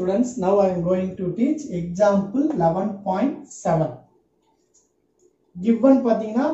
students, now I am going to teach example 11.7. Given பார்த்தீங்கன்னா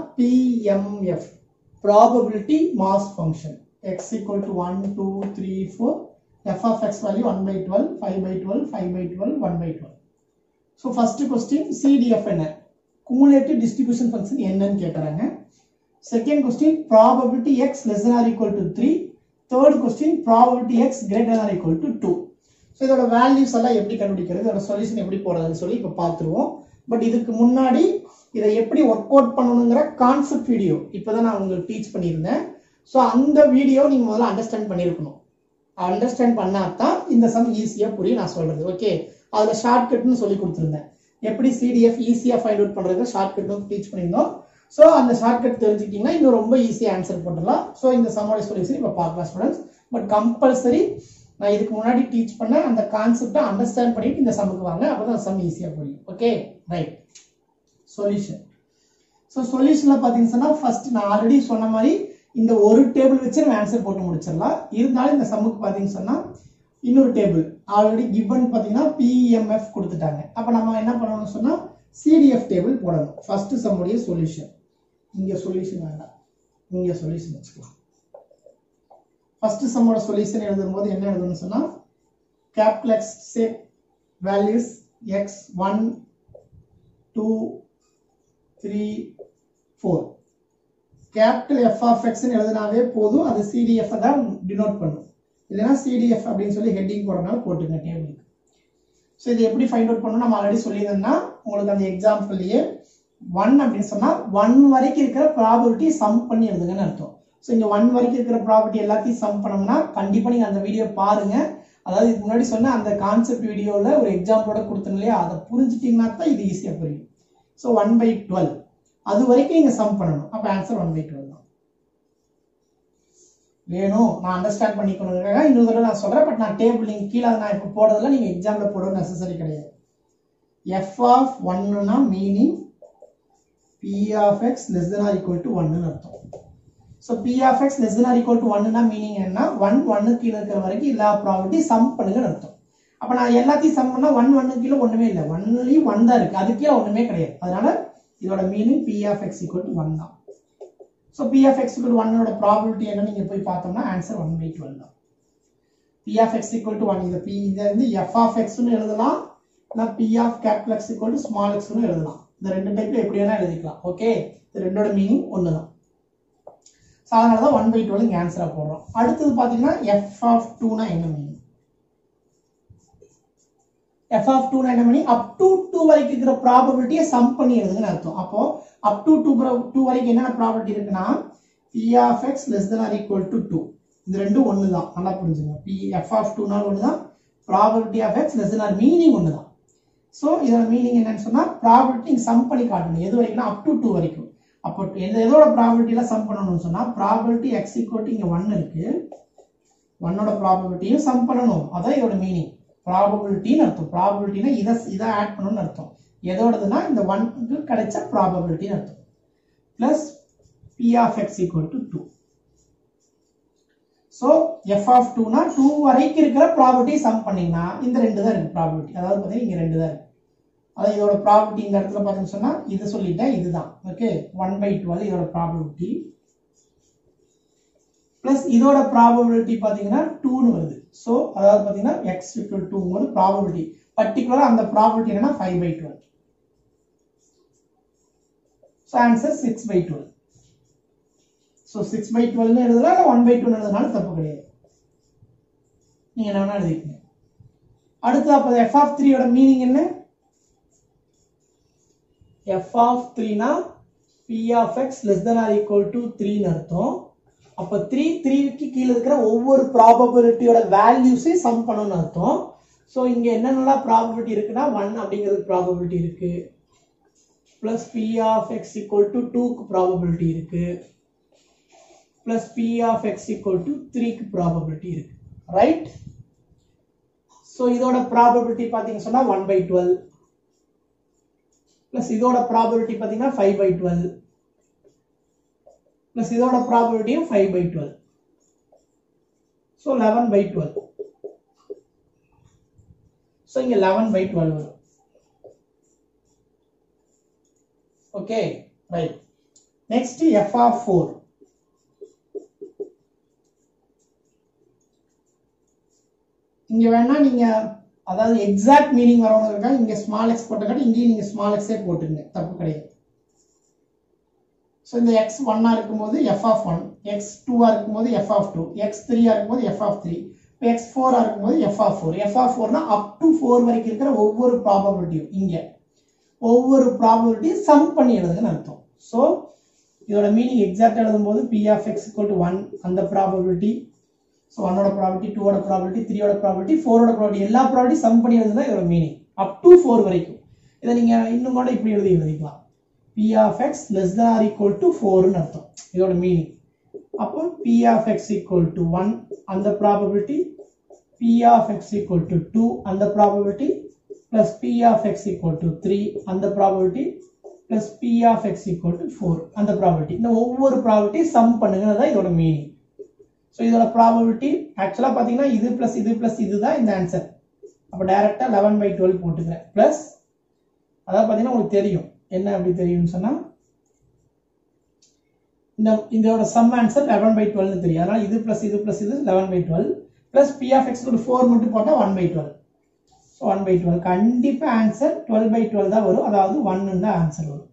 PMF probability mass function x equal to 1, 2, 3, 4 f of x value 1 by 12, 5 by 12, 5 by 12, 1 by 12. So first question CDF என்ன cumulative distribution function என்னன்னு கேட்குறாங்க second question probability X less than or equal to three third question probability X greater than or equal to two so இதோட values எல்லாம் எப்படி கண்டுபிடிக்கிறது இதோட solution எப்படி போடுறதுன்னு சொல்லி இப்போ பார்த்துருவோம் பட் இதுக்கு முன்னாடி இதை எப்படி ஒர்க் அவுட் பண்ணணுங்கிற கான்செப்ட் வீடியோ இப்போ தான் நான் உங்களுக்கு டீச் பண்ணியிருந்தேன் ஸோ அந்த வீடியோ நீங்கள் முதல்ல அண்டர்ஸ்டாண்ட் பண்ணியிருக்கணும் அண்டர்ஸ்டாண்ட் பண்ணாதான் இந்த சம் ஈஸியாக புரியும் நான் சொல்கிறது ஓகே அதில் ஷார்ட்கட்னு சொல்லி கொடுத்துருந்தேன் எப்படி சிடிஎஃப் ஈஸியாக ஃபைண்ட் அவுட் பண்ணுறது ஷார்ட்கட்டும் டீச் பண்ணியிருந்தோம் ஸோ அந்த ஷார்ட்கட் தெரிஞ்சுக்கிட்டிங்கன்னா இன்னும் ரொம்ப ஈஸியாக ஆன்சர் பண்ணலாம் ஸோ இந்த சம்மோட சொல்யூஷன் இப்போ பார்க்கலாம் ஸ்டூடெண்ட்ஸ் பட் கம்பல்சரி நான் இதுக்கு முன்னாடி டீச் பண்ண அந்த கான்செப்டை அண்டர்ஸ்டாண்ட் பண்ணிட்டு இந்த சம்முக்கு வாங்க அப்போ தான் சம் ஈஸியாக புரியும் ஓகே ரைட் சொல்யூஷன் ஸோ சொல்யூஷனில் பார்த்தீங்கன்னு சொன்னால் ஃபர்ஸ்ட் நான் ஆல்ரெடி சொன்ன மாதிரி இந்த ஒரு டேபிள் வச்சு நம்ம ஆன்சர் போட்டு முடிச்சிடலாம் இருந்தாலும் இந்த சம்முக்கு பார்த்தீங்கன்னு சொன்னால் இன்னொரு டேபிள் ஆல்ரெடி கிவன் பார்த்தீங்கன்னா பிஎம்எஃப் கொடுத்துட்டாங்க அப்போ நம்ம என்ன பண்ணணும்னு சொன்னால் சிடிஎஃப் டேபிள் போடணும் ஃபர்ஸ்ட் சம்முடைய சொல்யூஷன் இங்கே சொல்யூஷன் வேண்டாம் இங்கே சொல்யூஷன் வச்சுக்கலாம் ஃபர்ஸ்ட் சம்மோட சொல்யூஷன் எழுதும்போது என்ன எழுதணும்னு சொன்னால் capital X shape values X one two three four capital F of எக்ஸ்னு எழுதினாவே போதும் அது சிடிஎஃப் தான் டினோட் பண்ணும் இல்லைன்னா சிடிஎஃப் அப்படின்னு சொல்லி ஹெட்டிங் போடுறதுனால போட்டுங்க டேபிளுக்கு ஸோ இது எப்படி ஃபைண்ட் அவுட் பண்ணணும் நம்ம ஆல்ரெடி சொல்லியிருந்தோம்னா உங்களுக்கு அந்த எக்ஸாம்பிள்லயே ஒன் அப்படின்னு சொன்னா ஒன் வரைக்கும் இருக்கிற ப்ராபபிலிட்டி சம் பண்ணி எழுதுங்கன்னு அர்த்தம் ஸோ இங்க ஒன் வரைக்கும் இருக்கிற ப்ராபர்ட்டி எல்லாத்தையும் சம் பண்ணோம்னா கண்டிப்பா நீங்க அந்த வீடியோ பாருங்க அதாவது இதுக்கு முன்னாடி சொன்ன அந்த கான்செப்ட் வீடியோவில் ஒரு எக்ஸாம்பிளோட கொடுத்தேன் இல்லையா அதை புரிஞ்சுட்டீங்கன்னா தான் இது ஈஸியாக புரியும் ஸோ ஒன் பை டுவெல் அது வரைக்கும் நீங்க சம் பண்ணணும் அப்போ ஆன்சர் ஒன் பை டுவெல் தான் வேணும் நான் அண்டர்ஸ்டாண்ட் பண்ணிக்கணுங்கிறதுக்காக இன்னொரு தடவை நான் சொல்றேன் பட் நான் டேபிள் நீங்க கீழே நான் இப்போ போடுறதுல நீங்க எக்ஸாம்ல போட நெசசரி கிடையாது எஃப் ஆஃப் ஒன்னுனா meaning P of X less than or equal to ஒன்னு அர்த்தம் so P of X less than or equal to ஒன்னுனா மீனிங் என்ன ஒன் ஒன்னு கீழே இருக்கிற வரைக்கும் எல்லா ப்ராபர்ட்டி சம் பண்ணுங்கன்னு அர்த்தம் அப்ப நான் எல்லாத்தையும் சம் பண்ணா ஒன் ஒன்னு கீழே ஒண்ணுமே இல்லை ஒன்லயும் ஒன் தான் இருக்கு அது கீழே ஒண்ணுமே கிடையாது அதனால இதோட meaning P of X equal to one தான் so P of X equal ஒன்னோட ப்ராபிலிட்டி என்ன நீங்க போய் பார்த்தோம்னா ஆன்சர் ஒன் பை டுவெல் தான் P of X equal to one இது பி இதை வந்து எஃப் ஆஃப் எக்ஸ்னு எழுதலாம் இல்லை P of capital X equal to small எக்ஸ்னு எழுதலாம் இந்த ரெண்டு டைப்ல எப்படி வேணா எழுதிக்கலாம் ஓகே இது ரெண்டோட மீனிங் ஒன்று தான் ஸோ அதனால தான் ஒன் பை டுவெல் இங்கே ஆன்சராக போடுறோம் அடுத்தது பார்த்தீங்கன்னா எஃப் ஆஃப் டூனா என்ன மீனிங் எஃப் ஆஃப் டூ என்ன பண்ணி அப் டு டூ வரைக்கும் இருக்கிற ப்ராபபிலிட்டியை சம் பண்ணி எழுதுங்கன்னு அர்த்தம் அப்போ அப் டு டூ டூ வரைக்கும் என்னென்ன ப்ராபபிலிட்டி இருக்குன்னா P of X less than or equal to two இது ரெண்டும் ஒன்று தான் நல்லா புரிஞ்சுங்க பி எஃப் ஆஃப் டூனால் ஒன்று தான் probability of X less than or meaning ஒன்று தான் ஸோ இதோட மீனிங் என்னன்னு சொன்னால் ப்ராபபிலிட்டி நீங்கள் சம் பண்ணி காட்டணும் எது வரைக்கும்னா அப் டு டூ வரைக்கும் அப்போ எந்த எதோட ப்ராபபிலிட்டியில சம் பண்ணணும்னு சொன்னால் ப்ராபபிலிட்டி எக்ஸ் ஈக்குவல் டு இங்கே ஒன் இருக்கு ஒன்னோட ப்ராபபிலிட்டியும் சம் பண்ணணும் அதான் இதோட மீனிங் ப்ராபபிலிட்டின்னு அர்த்தம் ப்ராபபிலிட்டினா இதை இதை ஆட் பண்ணணும்னு அர்த்தம் எதோடதுன்னா இந்த ஒன்க்கு கிடைச்ச ப்ராபபிலிட்டின்னு அர்த்தம் plus P of X equal to two so F of டூனா டூ வரைக்கும் இருக்கிற ப்ராபர்ட்டி சம் பண்ணீங்கன்னா இந்த ரெண்டு தான் இருக்கு ப்ராபர்ட்டி அதாவது பார்த்தீங்கன்னா இங்கே ரெண்டு தான் இருக்கு அதாவது இதோட ப்ராபர்ட்டி இந்த இடத்துல பார்த்தீங்கன்னு சொன்னா இது சொல்லிட்டேன் இதுதான் ஓகே ஒன் பை டுவெல் இதோட ப்ராபபிலிட்டி பிளஸ் இதோட ப்ராபபிலிட்டி பார்த்தீங்கன்னா டூன்னு வருது ஸோ அதாவது பார்த்தீங்கன்னா எக்ஸ் ஈக்குவல் டூங்கிறது ப்ராபபிலிட்டி பர்டிகுலராக அந்த ப்ராபபிலிட்டி என்னன்னா five by twelve so answer six by twelve so six by டுவெல்னு எழுதலாம் இல்லை ஒன் பை டூன்னு எழுதுனாலும் தப்பு கிடையாது நீங்கள் என்ன வேணா எழுதிக்கங்க அடுத்து அப்போ எஃப் ஆஃப் த்ரீயோட மீனிங் என்ன எஃப் ஆஃப் த்ரீனா P of X less than or equal to த்ரீன்னு அர்த்தம் அப்போ த்ரீ த்ரீக்கு கீழே இருக்கிற ஒவ்வொரு ப்ராபபிலிட்டியோட வேல்யூஸையும் சம் பண்ணணும்னு அர்த்தம் ஸோ இங்கே என்னென்னலாம் ப்ராபபிலிட்டி இருக்குன்னா ஒன் அப்படிங்கிறது ப்ராபபிலிட்டி இருக்கு plus P of X equal to டூக்கு ப்ராபபிலிட்டி இருக்கு plus P of X equal to த்ரீக்கு ப்ராபபிலிட்டி இருக்கு ரைட் ஸோ இதோட ப்ராபபிலிட்டி பார்த்தீங்கன்னு சொன்னா ஒன் பை டுவெல் பிளஸ் இதோட ப்ராபபிலிட்டி பார்த்தீங்கன்னா ஃபைவ் பை டுவெல் பிளஸ் இதோட ப்ராபபிலிட்டியும் five by twelve so eleven by twelve so இங்க லெவன் பை டுவெல் வரும் okay right next F of four இங்க வேணா நீங்க அதாவது எக்ஸாக்ட் மீனிங் வரவங்களுக்காக இங்க ஸ்மால் எக்ஸ் போட்டக்காட்டி இங்கேயும் நீங்க ஸ்மால் எக்ஸே போட்டுருங்க தப்பு கிடையாது ஸோ இந்த எக்ஸ் ஒன்னா இருக்கும்போது எஃப் ஆஃப் ஒன் எக்ஸ் டூவா இருக்கும்போது எஃப் ஆஃப் டூ எக்ஸ் த்ரீயா இருக்கும்போது எஃப் ஆஃப் த்ரீ இப்போ எக்ஸ் ஃபோரா இருக்கும்போது F of four F of ஃபோர்னா அப் டு ஃபோர் வரைக்கும் இருக்கிற ஒவ்வொரு ப்ராபபிலிட்டியும் இங்க ஒவ்வொரு ப்ராபபிலிட்டியும் சம் பண்ணி எழுதுங்கன்னு அர்த்தம் ஸோ இதோட மீனிங் எக்ஸாக்ட் எழுதும்போது P of X equal to one அந்த ப்ராபபிலிட்டி ஸோ ஒன்னோட ப்ராபர்ட்டி டூவோட ப்ராபர்ட்டி த்ரீயோட ப்ராபர்ட்டி ஃபோரோட ப்ராபர்ட்டி எல்லா ப்ராபர்ட்டி சம் பண்ணி எழுதுதான் இதோட மீனிங் அப் டு ஃபோர் வரைக்கும் இதை நீங்க இன்னும் கூட இப்படி எழுதி எழுதிக்கலாம் P of X less than or equal to ஃபோர்னு அர்த்தம் இதோட மீனிங் அப்போ P of X equal to one அந்த probability P of X equal to two அந்த probability plus P of X equal to three அந்த probability plus P of X equal to four அந்த probability இந்த ஒவ்வொரு probability some பண்ணுங்கிறது தான் இதோட meaning so இதோட probability ஆக்சுவலாக பார்த்தீங்கன்னா இது ப்ளஸ் இது ப்ளஸ் இதுதான் இந்த ஆன்சர் அப்போ டைரெக்டாக லெவன் பை டுவெல் போட்டுக்கிறேன் ப்ளஸ் அதாவது பார்த்தீங்கன்னா உங்களுக்கு தெரியும் என்ன அப்படி தெரியும்னு சொன்னால் இந்த இதோட சம் ஆன்சர் லெவன் பை டுவெல்னு தெரியும் அதனால் இது ப்ளஸ் இது ப்ளஸ் இது eleven by twelve plus P of X four மட்டும் போட்டால் one by twelve so one by twelve கண்டிப்பாக ஆன்சர் டுவெல் பை டுவெல் தான் வரும் அதாவது ஒன்னு தான் ஆன்சர் வரும்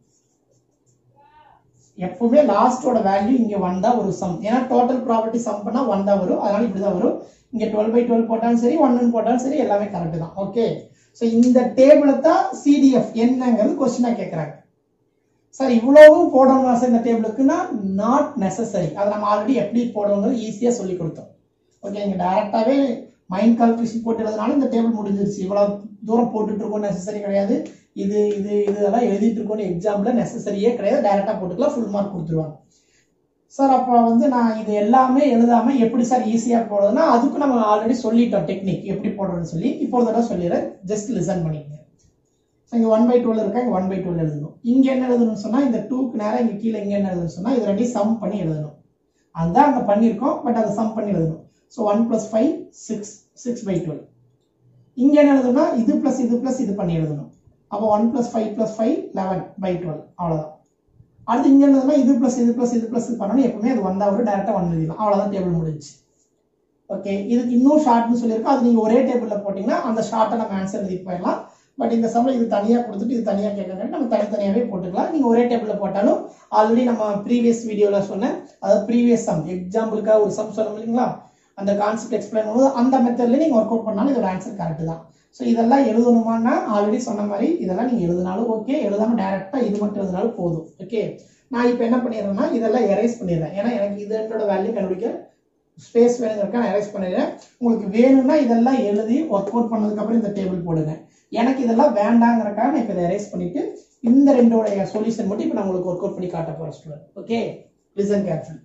எப்பவுமே லாஸ்டோட வேல்யூ இங்க ஒன் தான் ஒரு சம் ஏன்னா டோட்டல் ப்ராப்பர்ட்டி சம் பண்ணா ஒன் தான் வரும் அதனால இப்படி தான் வரும் இங்க டுவெல் பை டுவெல் போட்டாலும் சரி ஒன்னு போட்டாலும் சரி எல்லாமே கரெக்ட் தான் ஓகே ஸோ இந்த டேபிளை தான் சிடிஎஃப் என்னங்கிறது கொஸ்டினா கேட்கறாங்க சார் இவ்வளவும் போடணுமா சார் இந்த டேபிளுக்குன்னா நாட் நெசசரி அதை நம்ம ஆல்ரெடி எப்படி போடணுங்கிறது ஈஸியா சொல்லி கொடுத்தோம் ஓகே இங்க டைரக்டாவே மைண்ட் கால்குலேஷன் போட்டு எழுதுனாலும் இந்த டேபிள் முடிஞ்சிருச்சு இவ்வளவு தூரம் போட்டுட்டு இருக்கோம் நெசசரி கிடையாது இது இது இது இதெல்லாம் எழுதிட்டு இருக்கோம் எக்ஸாம்ல நெசசரியே கிடையாது டைரக்டா போட்டுக்கலாம் ஃபுல் மார்க் கொடுத்துருவாங்க சார் அப்போ வந்து நான் இது எல்லாமே எழுதாம எப்படி சார் ஈஸியா போடுறதுன்னா அதுக்கு நம்ம ஆல்ரெடி சொல்லிட்டோம் டெக்னிக் எப்படி போடுறதுன்னு சொல்லி இப்போ ஒரு தடவை சொல்லிடுறேன் ஜஸ்ட் லிசன் பண்ணிக்கங்க ஸோ இங்கே ஒன் பை டுவெல் இருக்கா இங்கே ஒன் பை டுவெல் எழுதணும் இங்கே என்ன எழுதணும்னு சொன்னால் இந்த டூக்கு நேரம் இங்கே கீழே இங்கே என்ன எழுதணும்னு சொன்னால் இது ரெண்டையும் சம் பண்ணி எழுதணும் அதுதான் அங்கே பண்ணியிருக்கோம் பட் அதை சம் பண்ணி எழுதணும் so one plus five six six by twelve இங்கே என்ன எழுதணும்னா இது ப்ளஸ் இது ப்ளஸ் இது பண்ணி எழுதணும் அப்போ one plus five plus five eleven by twelve அவ்வளோதான் அடுத்து இங்கே எழுதுனா இது ப்ளஸ் இது ப்ளஸ் இது ப்ளஸ் இது பண்ணணும் எப்பவுமே அது வந்தா ஒரு டேரெக்டாக ஒன் எழுதிடலாம் அவ்வளோதான் டேபிள் முடிஞ்சு ஓகே இதுக்கு இன்னும் ஷார்ட்னு சொல்லியிருக்கோம் அது நீங்கள் ஒரே டேபிளில் போட்டிங்கன்னா அந்த ஷார்ட்டை நம்ம ஆன்சர் எழுதி போயிடலாம் பட் இந்த சமயம் இது தனியாக கொடுத்துட்டு இது தனியாக கேட்கறது நம்ம தனித்தனியாகவே போட்டுக்கலாம் நீங்கள் ஒரே டேபிளில் போட்டாலும் ஆல்ரெடி நம்ம ப்ரீவியஸ் வீடியோவில் சொன்னேன் அதாவது ப்ரீவியஸ் சம் எக்ஸாம்பிளுக்காக ஒரு சம் சொன்னோம் இல்லைங்களா அந்த கான்செப்ட் எக்ஸ்பிளைன் பண்ணும்போது அந்த மெத்தட்ல நீங்கள் ஒர்க் அவுட் பண்ணாலும் இதோட ஆன்சர் கரெக்ட் தான் ஸோ இதெல்லாம் எழுதணுமான்னா ஆல்ரெடி சொன்ன மாதிரி இதெல்லாம் நீங்கள் எழுதினாலும் ஓகே எழுதாம டேரெக்டாக இது மட்டும் எழுதினாலும் போதும் ஓகே நான் இப்போ என்ன பண்ணிடுறேன்னா இதெல்லாம் எரேஸ் பண்ணிடுறேன் ஏன்னா எனக்கு இதோட வேல்யூ கண்டுபிடிக்க ஸ்பேஸ் வேணுங்கிறக்க நான் எரேஸ் பண்ணிடுறேன் உங்களுக்கு வேணும்னா இதெல்லாம் எழுதி ஒர்க் அவுட் பண்ணதுக்கப்புறம் இந்த டேபிள் போடுங்க எனக்கு இதெல்லாம் வேண்டாங்கிறக்காக நான் இப்போ இதை எரேஸ் பண்ணிட்டு இந்த ரெண்டோடைய சொல்யூஷன் மட்டும் இப்போ நான் உங்களுக்கு ஒர்க் அவுட் பண்ணி காட்ட போகிறேன் ஸ்டூடெண்ட் ஓகே லிசன் கேர்ஃபுல்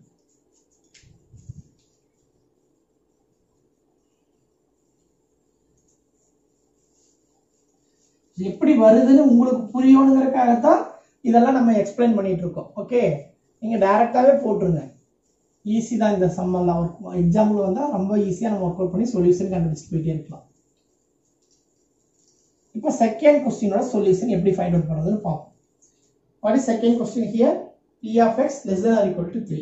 எப்படி வருதுன்னு உங்களுக்கு புரியணுங்கிறதுக்காகத்தான் இதெல்லாம் நம்ம எக்ஸ்பிளைன் பண்ணிட்டு இருக்கோம் ஓகே நீங்க டைரக்டாவே போட்டுருங்க ஈஸி தான் இந்த சம் எல்லாம் ஒர்க் எக்ஸாம்பிள் வந்தா ரொம்ப ஈஸியா நம்ம ஒர்க் அவுட் பண்ணி சொல்யூஷன் கண்டுபிடிச்சிட்டு போயிட்டே இருக்கலாம் இப்போ செகண்ட் கொஸ்டினோட சொல்யூஷன் எப்படி ஃபைண்ட் அவுட் பண்ணுறதுன்னு பார்ப்போம் what is second question here p of x less than or equal to 3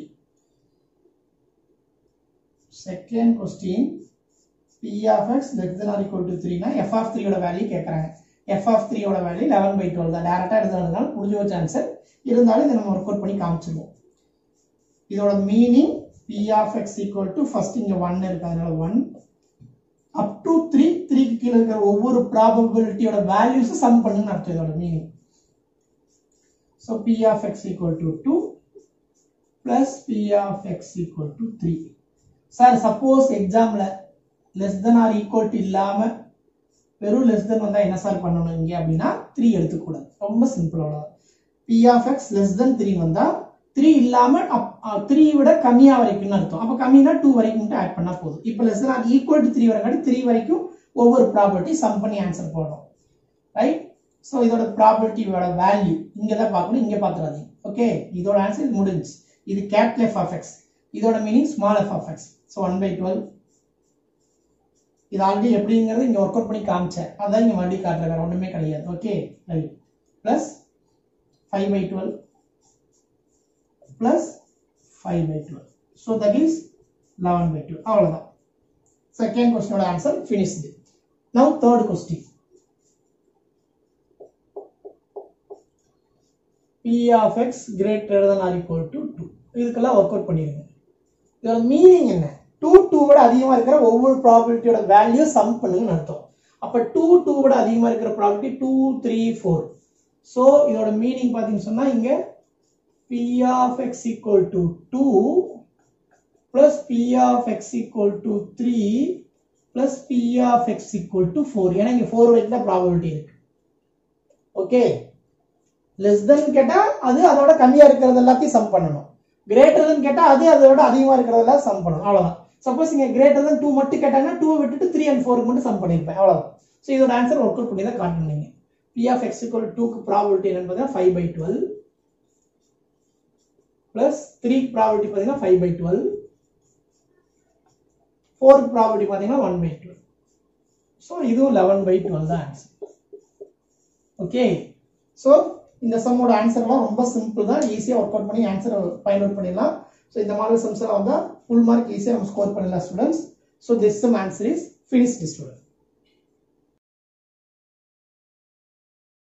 second question p of x less than or equal to 3 னா f of 3 யோட வேல்யூ கேட்குறாங்க f of 3 யோட value 11 by 12 தான் டேரக்டா எழுதுறதுனால முடிஞ்ச வச்ச ஆன்சர் இருந்தாலும் இதை நம்ம ஒர்க் அவுட் பண்ணி காமிச்சிருவோம் இதோட மீனிங் p of x equal to first இங்க 1 இருக்கு அதனால 1 அப் டு 3 3 க்கு கீழ இருக்கிற ஒவ்வொரு ப்ராபபிலிட்டியோட வேல்யூஸ் சம் பண்ணுன்னு அர்த்தம் இதோட meaning So P of x equal to 2 plus P of x equal to 3. Sir suppose எக்ஸாம்ல less than or equal to இல்லாம வெறும் லெஸ் தென் வந்தா என்ன சார் பண்ணணும் இங்க அப்படின்னா த்ரீ எடுத்துக்கூடாது ரொம்ப சிம்பிள் அவ்வளவுதான் P of X less than three வந்தா த்ரீ இல்லாம த்ரீ விட கம்மியா வரைக்கும்னு அர்த்தம் அப்ப கம்மினா டூ வரைக்கும் மட்டும் ஆட் பண்ணா போதும் இப்போ less than or equal to three வரங்காட்டி த்ரீ வரைக்கும் ஒவ்வொரு ப்ராபர்ட்டி சம் பண்ணி ஆன்சர் போடணும் ரைட் ஸோ இதோட ப்ராபர்ட்டியோட வேல்யூ இங்கே தான் பார்க்கணும் இங்கே பார்த்துடாதீங்க ஓகே இதோட ஆன்சர் இது முடிஞ்சு இது கேபிட்டல் எஃப் ஆஃப் எக்ஸ் இதோட meaning small F of X so one by twelve இது ஆல்ரெடி எப்படிங்கிறது இங்க ஒர்க் அவுட் பண்ணி காமிச்சேன் அதான் இங்க மறுபடியும் காட்டுறேன் வேற ஒண்ணுமே கிடையாது okay right plus five by twelve plus five by twelve so that is eleven by twelve அவ்வளோதான் செகண்ட் கொஸ்டினோட answer finished now third question p of x greater than or equal to 2 இதுக்கெல்லாம் ஒர்க் அவுட் பண்ணிருங்க இதோட meaning என்ன two two விட அதிகமா இருக்கிற ஒவ்வொரு ப்ராபபிலிட்டியோட வேல்யூ சம் பண்ணுங்கன்னு அர்த்தம் அப்ப டூ டூ விட அதிகமா இருக்கிற probability two three four so இதோட மீனிங் பார்த்தீங்கன்னு சொன்னா இங்க p of x equal to 2 plus p of x equal to 3 plus p of x equal to 4 ஏன்னா இங்க 4 வரைக்கும் தான் ப்ராபபிலிட்டி இருக்கு ஓகே லெஸ் தென் கேட்டா அது அதோட கம்மியா இருக்கிறது எல்லாத்தையும் சம் பண்ணணும் கிரேட்டர் தென் கேட்டா அது அதோட அதிகமா இருக்கிறதெல்லாம் சம் பண்ணணும் அவ்வளவுதான் சப்போஸ் இங்க கிரேட்டர் தென் டூ மட்டும் கேட்டாங்கன்னா டூ விட்டுட்டு த்ரீ அண்ட் ஃபோருக்கு மட்டும் சம் பண்ணிருப்பேன் அவ்வளவுதான் ஸோ இதோட ஆன்சர் ஒர்க் அவுட் பண்ணி தான் காட்டணும் நீங்க பி ஆஃப் எக்ஸ் இக்குவல் டூக்கு ப்ராபிலிட்டி என்னன்னு பார்த்தீங்கன்னா five by twelve plus three probability பார்த்தீங்கன்னா ஃபைவ் பை டுவெல் ஃபோர்க்கு ப்ராபிலிட்டி பார்த்தீங்கன்னா ஒன் பை டுவெல் ஸோ இதுவும் லெவன் பை டுவெல் தான் ஆன்சர் ஓகே ஸோ இந்த சம்மோட ஆன்சர்லாம் ரொம்ப சிம்பிள் தான் ஈஸியாக ஒர்க் அவுட் பண்ணி ஆன்சரை ஃபைண்ட் அவுட் பண்ணிடலாம் ஸோ இந்த மாதிரி சம்ஸ் எல்லாம் வந்தால் ஃபுல் மார்க் ஈஸியாக நம்ம ஸ்கோர் பண்ணிடலாம் students so this sum answer is finished student